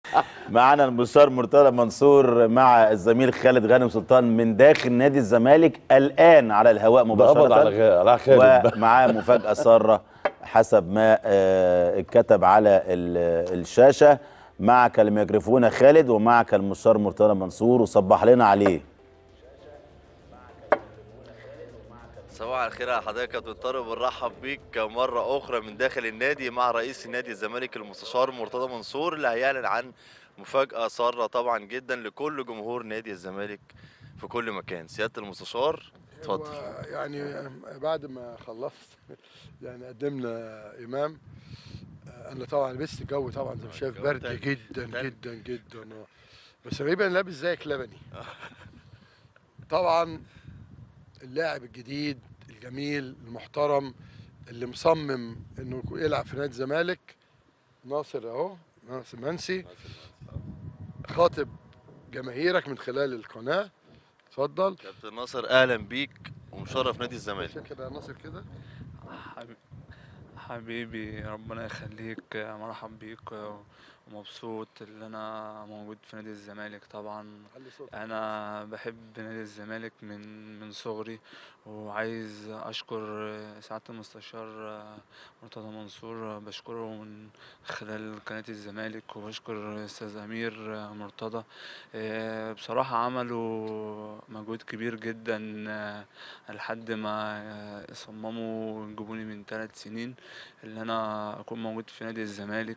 معانا المستشار مرتضى منصور مع الزميل خالد غانم سلطان من داخل نادي الزمالك الان على الهواء مباشره قبض على غ- على خالد. ومعاه مفاجاه ساره حسب ما آه، اتكتب على ال- الشاشه معك الميكروفون يا خالد ومعك المستشار مرتضى منصور وصبح لنا عليه صباح الخير يا حضرتك يا دكتور بنرحب بيك مرة أخرى من داخل النادي مع رئيس نادي الزمالك المستشار مرتضى منصور اللي هيعلن عن مفاجأة سارة طبعا جدا لكل جمهور نادي الزمالك في كل مكان سيادة المستشار اتفضل هو يعني بعد ما خلصت يعني قدمنا امام انا طبعا لبست جو طبعا زي ما شايف جو برد تلج. جدا تلج. جدا جدا بس تقريبا لابس زيك لبني طبعا اللاعب الجديد الجميل المحترم اللي مصمم انه يلعب في نادي الزمالك ناصر اهو ناصر منسي خاطب جماهيرك من خلال القناه اتفضل كابتن ناصر أهلا بيك ومشرف نادي الزمالك عشان كده يا ناصر كده حبيبي حبيبي ربنا يخليك مرحب بيك ومبسوط ان انا موجود في نادي الزمالك طبعا علي صوتك انا بحب نادي الزمالك من من صغري وعايز اشكر سعاده المستشار مرتضى منصور بشكره من خلال قناه الزمالك وبشكر استاذ امير مرتضى آه، بصراحه عملوا مجهود كبير جدا آه، لحد ما آه، صمموا يجيبوني من ثلاث سنين اللي انا اكون موجود في نادي الزمالك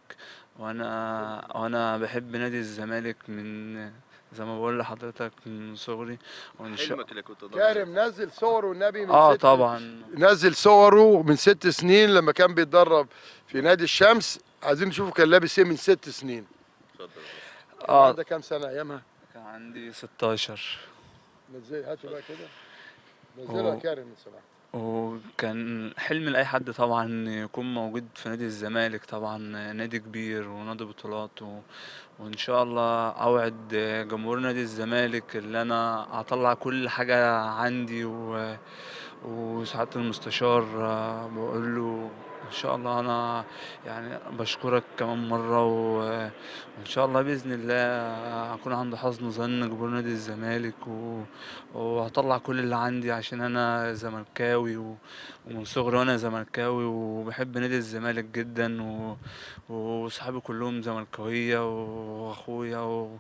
وانا وانا بحب نادي الزمالك من زي ما بقول لحضرتك من صغري وان شاء حلمك اللي كنت كارم نزل صوره النبي من اه ست طبعا نزل صوره من ست سنين لما كان بيتدرب في نادي الشمس عايزين نشوفه كان لابس ايه من ست سنين اتفضل اه عندك كام سنه ايامها كان عندي 16 نزل هاته بقى كده نزلها أوه. كارم من سماح وكان حلم لأي حد طبعا يكون موجود في نادي الزمالك طبعا نادي كبير ونادي بطولات و... وإن شاء الله أوعد جمهور نادي الزمالك اللي أنا هطلع كل حاجة عندي و... وسعادة المستشار آه، بقول له إن شاء الله أنا يعني بشكرك كمان مرة و... وإن شاء الله بإذن الله هكون عند حسن ظن جمهور نادي الزمالك و... وهطلع كل اللي عندي عشان انا زملكاوي و... ومن صغري وانا زملكاوي وبحب نادي الزمالك جدا و... وصحابي كلهم زملكاويه واخويا و...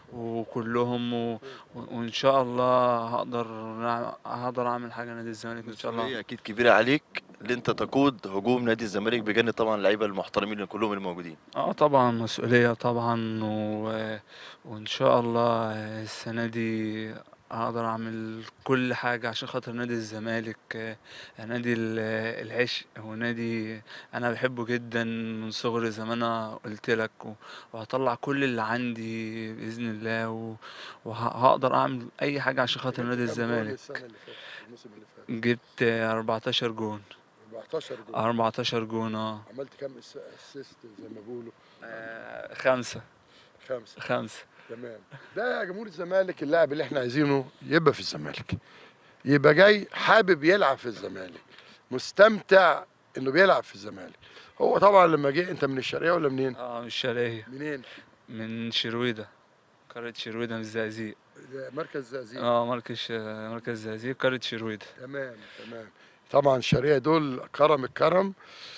وكلهم و... و- وان شاء الله هقدر نع- هقدر اعمل حاجه نادي الزمالك ان شاء الله مسؤولية أكيد كبيرة عليك اللي أنت تقود هجوم نادي الزمالك بجانب طبعا اللعيبة المحترمين اللي كلهم الموجودين اه طبعا مسؤوليه طبعا و... وان شاء الله السنه دي هقدر اعمل كل حاجه عشان خاطر نادي الزمالك آه، نادي ال- العشق ونادي انا بحبه جدا من صغري زي ما انا قلت لك و- وهطلع كل اللي عندي باذن الله و- وهقدر اعمل اي حاجه عشان خاطر نادي جبت كام جول الزمالك السنه اللي فاتت الموسم اللي فات جبت 14 جون 14 جول 14 جون اه عملت كام اسيست زي ما بيقولوا آه، خمسة خمسه خمسة تمام ده يا جمهور الزمالك اللاعب اللي احنا عايزينه يبقى في الزمالك يبقى جاي حابب يلعب في الزمالك مستمتع انه بيلعب في الزمالك هو طبعا لما جه انت من الشرقيه ولا منين اه مش شرقية منين من شرويدة قرية شرويدة من الزقازيق ده مركز زقازيق اه مركز مركز الزقازيق قرية شرويدة تمام تمام طبعا الشرقيه دول كرم الكرم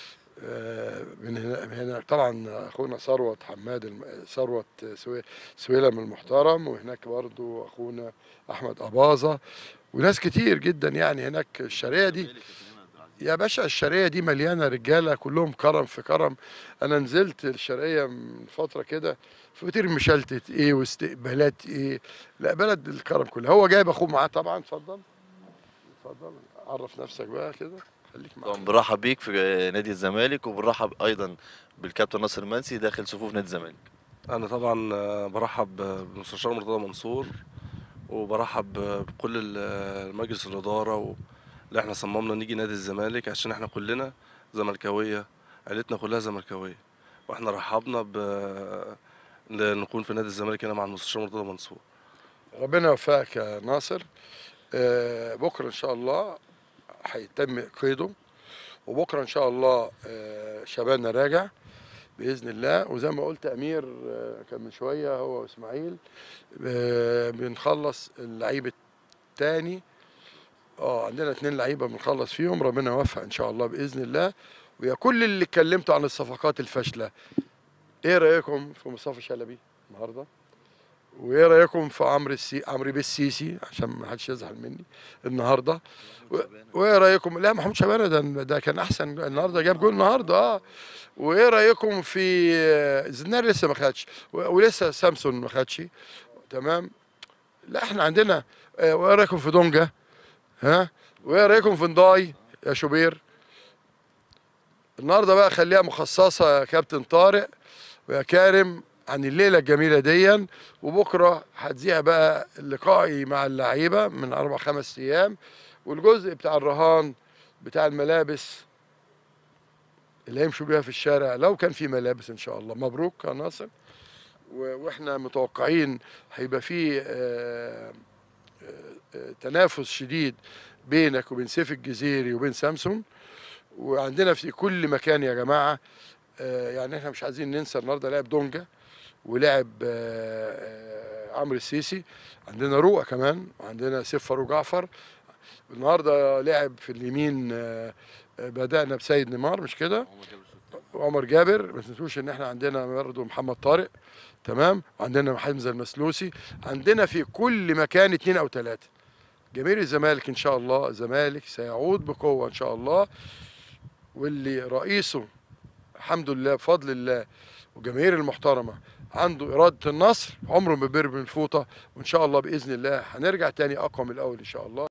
آه، من هنا من هنا طبعا اخونا ثروت حماد الم- ثروت سوي- سويلم المحترم وهناك برضو اخونا احمد اباظه وناس كتير جدا يعني هناك الشرقيه دي يا باشا الشرقيه دي مليانه رجاله كلهم كرم في كرم انا نزلت الشرقيه من فتره كده فطير مشلتت ايه واستقبالات ايه لا بلد الكرم كلها هو جايب اخوه معاه طبعا اتفضل اتفضل عرف نفسك بقى كده خليك معايا طبعا بنرحب بيك في نادي الزمالك وبنرحب أيضا بالكابتن ناصر المنسي داخل صفوف نادي الزمالك انا طبعا آه، برحب بالمستشار مرتضى منصور وبرحب بكل ال- مجلس الاداره و- اللي احنا صممنا نيجي نادي الزمالك عشان احنا كلنا زملكاويه عيلتنا كلها زملكاويه واحنا رحبنا ب ل- نكون في نادي الزمالك هنا مع المستشار مرتضى منصور ربنا يوفقك يا ناصر آه، بكره ان شاء الله هيتم قيده وبكره ان شاء الله آه، شبابنا راجع باذن الله وزي ما قلت امير آه، كان من شويه هو واسماعيل آه، بنخلص اللعيب الثاني اه عندنا اتنين لعيبه بنخلص فيهم ربنا يوفق ان شاء الله باذن الله ويا كل اللي اتكلمتوا عن الصفقات الفاشله ايه رايكم في مصطفى شلبي النهارده وايه رايكم في عمرو السي عمرو بيه السيسي عشان ما حدش يزعل مني النهارده و- وايه رايكم لا محمود شبانه ده ده كان احسن النهارده جاب جول النهارده اه وايه رايكم في آه، زنار لسه ما خدش و- ولسه سامسون ما خدش تمام لا احنا عندنا آه، وايه رايكم في دونجا ها وايه رايكم في نداي يا شوبير النهارده بقى خليها مخصصه يا كابتن طارق ويا كارم عن الليله الجميله ديا وبكره هتذيع بقى لقائي مع اللعيبه من اربع خمس ايام والجزء بتاع الرهان بتاع الملابس اللي هيمشوا بيها في الشارع لو كان في ملابس ان شاء الله مبروك يا ناصر و- واحنا متوقعين هيبقى في آه، آه، تنافس شديد بينك وبين سيف الجزيري وبين سامسونج وعندنا في كل مكان يا جماعه آه، يعني احنا مش عايزين ننسى النهارده لعب دونجا ولعب آه، آه، عمرو السيسي عندنا رؤى كمان وعندنا سيف فاروق جعفر النهارده لعب في اليمين آه، آه، بدأنا بسيد نيمار مش كده وعمر جابر ما تنسوش ان احنا عندنا برضه محمد طارق تمام وعندنا حمزه المسلوسي عندنا في كل مكان اثنين او ثلاثه جماهير الزمالك ان شاء الله الزمالك سيعود بقوه ان شاء الله واللي رئيسه الحمد لله بفضل الله وجماهير المحترمه عنده اراده النصر عمره ما بيرمي الفوطه وان شاء الله باذن الله هنرجع تاني اقوى من الاول ان شاء الله